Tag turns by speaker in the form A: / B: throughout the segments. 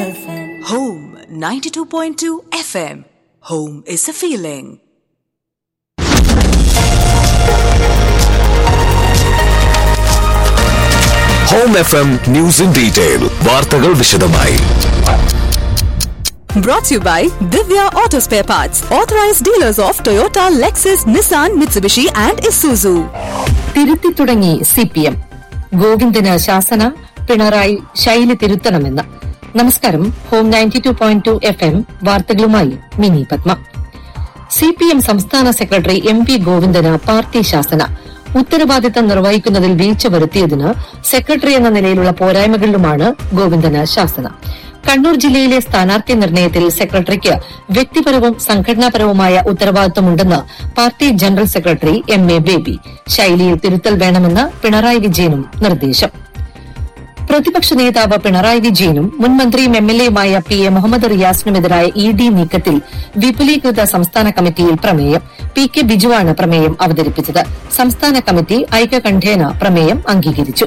A: FM.
B: Home 92.2 FM. Home is a feeling.
C: Home F M news in detail വാർത്തകൾ വിശദമായി
B: Brought to you by Divya Auto Spare Parts, authorized dealers of Toyota, Lexus, Nissan, Mitsubishi, and Isuzu.
D: തിരുത്തി തുടങ്ങി C P M ഗോവിന്ദന് ശാസന പിണറായി ശൈലി തിരുത്തണമെന്ന് നമസ്കാരം home ninety two point two F M വാർത്തകളുമായി Mini Padma C P M സംസ്ഥാന സെക്രട്ടറി എം പി ഗോവിന്ദന് പാർട്ടി ശാസന ഉത്തരവാദിത്തം നിർവഹിക്കുന്നതിൽ വീഴ്ച വരുത്തിയതിന് സെക്രട്ടറി എന്ന നിലയിലുള്ള പോരായ്മകളിലുമാണ് ഗോവിന്ദന് ശാസന കണ്ണൂർ ജില്ലയിലെ സ്ഥാനാർത്ഥി നിർണയത്തിൽ സെക്രട്ടറിക്ക് വ്യക്തിപരവും സംഘടനാപരവുമായ ഉത്തരവാദിത്തമുണ്ടെന്ന് party general secretary M A Baby ശൈലിയിൽ തിരുത്തൽ വേണമെന്ന് പിണറായി വിജയനും നിർദ്ദേശം പ്രതിപക്ഷ നേതാവ് പിണറായി വിജയനും മുൻ മന്ത്രിയും എം എൽ എയുമായ പി എ മുഹമ്മദ് റിയാസിനുമെതിരായ ഇ ഡി നീക്കത്തിൽ വിപുലീകൃത സംസ്ഥാന കമ്മിറ്റിയിൽ പ്രമേയം പി കെ ബിജുവാണ് പ്രമേയം അവതരിപ്പിച്ചത് സംസ്ഥാന കമ്മിറ്റി ഐക്യകണ്ഠേന പ്രമേയം അംഗീകരിച്ചു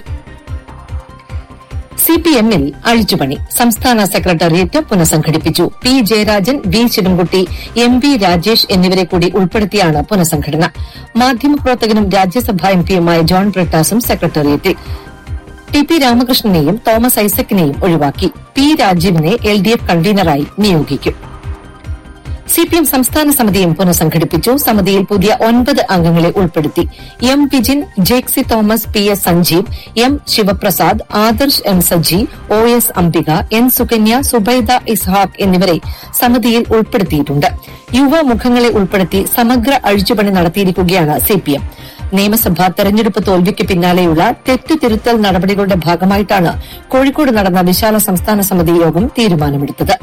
D: സിപിഎമ്മിൽ അഴിച്ചുപണി സംസ്ഥാന സെക്രട്ടേറിയറ്റ് പുനഃസംഘടിപ്പിച്ചു P Jayarajan V Sivankutty M V Rajesh എന്നിവരെ കൂടി ഉൾപ്പെടുത്തിയാണ് പുനഃസംഘടന മാധ്യമപ്രവർത്തകനും രാജ്യസഭാ എംപിയുമായ ജോൺ ബ്രിട്ടാസും സെക്രട്ടേറിയറ്റിൽ ടി പി രാമകൃഷ്ണനെയും തോമസ് ഐസക്കിനെയും ഒഴിവാക്കി പി രാജീവിനെ എൽ ഡി എഫ് കൺവീനറായി നിയോഗിക്കും സിപിഎം സംസ്ഥാന സമിതിയും പുനഃസംഘടിപ്പിച്ചു സമിതിയിൽ പുതിയ ഒൻപത് അംഗങ്ങളെ ഉൾപ്പെടുത്തി M Vijin Jaxy Thomas P S Sanjeev M Sivaprasad Adarsh M Saji O S Ambika N Sukanya Subaida Ishaq എന്നിവരെ സമിതിയിൽ ഉൾപ്പെടുത്തിയിട്ടുണ്ട് യുവമുഖങ്ങളെ ഉൾപ്പെടുത്തി സമഗ്ര അഴിച്ചുപണി നടത്തിയിരിക്കുകയാണ് സിപിഎം നിയമസഭാ തെരഞ്ഞെടുപ്പ് തോൽവിക്ക് പിന്നാലെയുള്ള തെറ്റ് തിരുത്തൽ നടപടികളുടെ ഭാഗമായിട്ടാണ് കോഴിക്കോട് നടന്ന വിശാല സംസ്ഥാന സമിതി യോഗം തീരുമാനമെടുത്തത്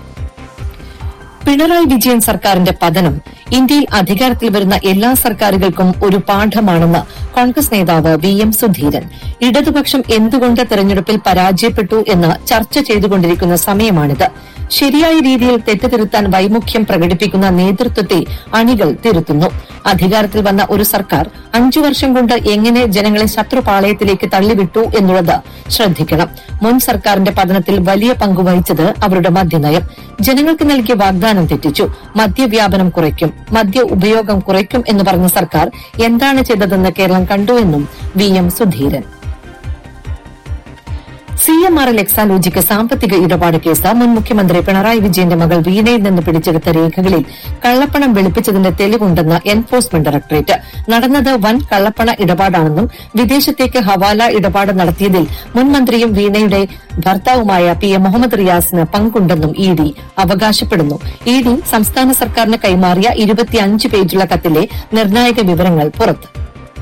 D: പിണറായി വിജയൻ സർക്കാരിന്റെ പതനം ഇന്ത്യയിൽ അധികാരത്തിൽ വരുന്ന എല്ലാ സർക്കാരുകൾക്കും ഒരു പാഠമാണെന്ന് കോൺഗ്രസ് നേതാവ് വി എം സുധീരൻ ഇടതുപക്ഷം എന്തുകൊണ്ട് തെരഞ്ഞെടുപ്പിൽ പരാജയപ്പെട്ടു എന്ന് ചർച്ച ചെയ്തുകൊണ്ടിരിക്കുന്ന സമയമാണിത് ശരിയായ രീതിയിൽ തെറ്റ് തിരുത്താൻ വൈമുഖ്യം പ്രകടിപ്പിക്കുന്ന നേതൃത്വത്തെ അണികൾ തിരുത്തുന്നു അധികാരത്തിൽ വന്ന ഒരു സർക്കാർ അഞ്ചു വർഷം കൊണ്ട് എങ്ങനെ ജനങ്ങളെ ശത്രുപാളയത്തിലേക്ക് തള്ളിവിട്ടു എന്നുള്ളത് ശ്രദ്ധിക്കണം മുൻ സർക്കാരിന്റെ പതനത്തിൽ വലിയ പങ്കുവഹിച്ചത് അവരുടെ മദ്യനയം ജനങ്ങൾക്ക് നൽകിയ വാഗ്ദാനം തെറ്റിച്ചു മദ്യവ്യാപനം കുറയ്ക്കും മദ്യ ഉപയോഗം കുറയ്ക്കും എന്ന് പറഞ്ഞ സർക്കാർ എന്താണ് ചെയ്തതെന്ന് കേരളം കണ്ടുവെന്നും V M Sudheeran C M R L Exalogic സാമ്പത്തിക ഇടപാട് കേസ് മുൻ മുഖ്യമന്ത്രി പിണറായി വിജയന്റെ മകൾ വീണയിൽ നിന്ന് പിടിച്ചെടുത്ത രേഖകളിൽ കള്ളപ്പണം വെളുപ്പിച്ചതിന്റെ തെളിവുണ്ടെന്ന് എൻഫോഴ്സ്മെന്റ് ഡയറക്ടറേറ്റ് നടന്നത് വൻ കള്ളപ്പണ ഇടപാടാണെന്നും വിദേശത്തേക്ക് ഹവാല ഇടപാട് നടത്തിയതിൽ മുൻ മന്ത്രിയും വീണയുടെ ഭർത്താവുമായ പി എ മുഹമ്മദ് റിയാസിന് പങ്കുണ്ടെന്നും ഇ ഡി അവകാശപ്പെടുന്നു ഇ ഡി സംസ്ഥാന സർക്കാരിന് കൈമാറിയ ഇരുപത്തിയഞ്ച് പേജുള്ള കത്തിലെ നിർണായക വിവരങ്ങൾ പുറത്ത്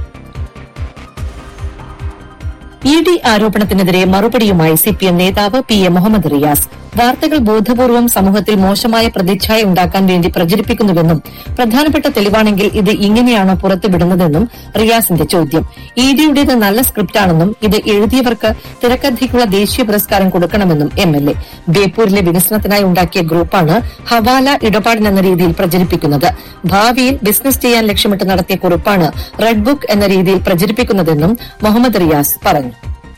D: ഇ ഡി ആരോപണത്തിനെതിരെ മറുപടിയുമായി സിപിഎം നേതാവ് പി എ മുഹമ്മദ് റിയാസ് വാർത്തകൾ ബോധപൂർവം സമൂഹത്തിൽ മോശമായ പ്രതിച്ഛായ ഉണ്ടാക്കാൻ വേണ്ടി പ്രചരിപ്പിക്കുന്നുവെന്നും പ്രധാനപ്പെട്ട തെളിവാണെങ്കിൽ ഇത് ഇങ്ങനെയാണോ പുറത്തുവിടുന്നതെന്നും റിയാസിന്റെ ചോദ്യം ഇ ഡിയുടേത് നല്ല സ്ക്രിപ്റ്റാണെന്നും ഇത് എഴുതിയവർക്ക് തിരക്കഥയ്ക്കുള്ള ദേശീയ പുരസ്കാരം കൊടുക്കണമെന്നും എം എൽ എ ബേപ്പൂരിലെ വികസനത്തിനായി ഉണ്ടാക്കിയ ഗ്രൂപ്പാണ് ഹവാല ഇടപാടിനെന്ന രീതിയിൽ പ്രചരിപ്പിക്കുന്നത് ഭാവിയിൽ ബിസിനസ് ചെയ്യാൻ ലക്ഷ്യമിട്ട് നടത്തിയ കുറിപ്പാണ് റെഡ് ബുക്ക് എന്ന രീതിയിൽ പ്രചരിപ്പിക്കുന്നതെന്നും മുഹമ്മദ് റിയാസ് പറഞ്ഞു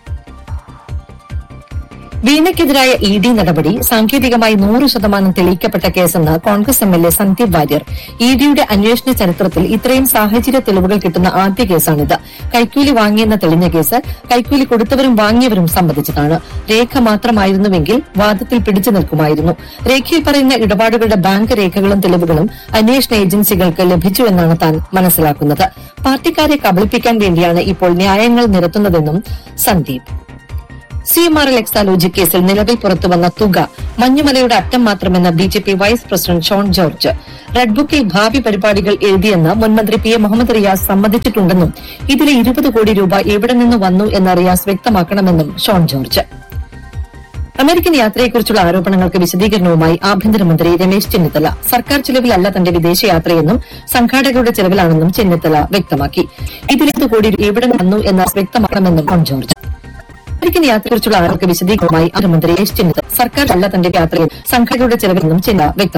D: വീണയ്ക്കെതിരായ ഇ ഡി നടപടി സാങ്കേതികമായി നൂറ് ശതമാനം തെളിയിക്കപ്പെട്ട കേസെന്ന് Congress M L A Sandeep Warrier E ഡിയുടെ അന്വേഷണ ചരിത്രത്തിൽ ഇത്രയും സാഹചര്യ തെളിവുകൾ കിട്ടുന്ന ആദ്യ കേസാണിത് കൈക്കൂലി വാങ്ങിയെന്ന തെളിഞ്ഞ കേസ് കൈക്കൂലി കൊടുത്തവരും വാങ്ങിയവരും സംബന്ധിച്ചതാണ് രേഖ മാത്രമായിരുന്നുവെങ്കിൽ വാദത്തിൽ പിടിച്ചു നിൽക്കുമായിരുന്നു രേഖയിൽ പറയുന്ന ഇടപാടുകളുടെ ബാങ്ക് രേഖകളും തെളിവുകളും അന്വേഷണ ഏജൻസികൾക്ക് ലഭിച്ചുവെന്നാണ് താൻ മനസ്സിലാക്കുന്നത് പാർട്ടിക്കാരെ കബളിപ്പിക്കാൻ വേണ്ടിയാണ് ഇപ്പോൾ ന്യായങ്ങൾ നിരത്തുന്നതെന്നും Sandeep C M R L Exalogic കേസിൽ നിലവിൽ പുറത്തുവന്ന തുക മഞ്ഞുമലയുടെ അറ്റം മാത്രമെന്ന് B J P vice president Shone George red ബുക്കിൽ ഭാവി പരിപാടികൾ എഴുതിയെന്ന് മുൻമന്ത്രി പി എ മുഹമ്മദ് റിയാസ് സമ്മതിച്ചിട്ടുണ്ടെന്നും ഇതിലെ ഇരുപത് കോടി രൂപ എവിടെ നിന്ന് വന്നു എന്ന് റിയാസ് വ്യക്തമാക്കണമെന്നും ഷോൺ ജോർജ് അമേരിക്കൻ യാത്രയെക്കുറിച്ചുള്ള ആരോപണങ്ങൾക്ക് വിശദീകരണവുമായി ആഭ്യന്തരമന്ത്രി രമേശ് ചെന്നിത്തല സർക്കാർ ചെലവിലല്ല തന്റെ വിദേശയാത്രയെന്നും സംഘാടകരുടെ ചെലവിലാണെന്നും ചെന്നിത്തല വ്യക്തമാക്കി ഇതിലേത് കോടി എവിടെ നിന്ന് വന്നു എന്ന് വ്യക്തമാക്കണമെന്നും ഷോൺ ജോർജ് അമേരിക്കൻ യാത്രയെക്കുറിച്ചുള്ള ആരോഗ്യ വിശദീകരണവുമായി ആഭ്യന്തരമന്ത്രി രമേശ് ചെന്നിത്തല സർക്കാർ അല്ല തന്റെ യാത്രയിൽ സംഘടനയുടെ ചെലവിലെന്നും ചെന്നിത്തല വ്യക്തമാക്കി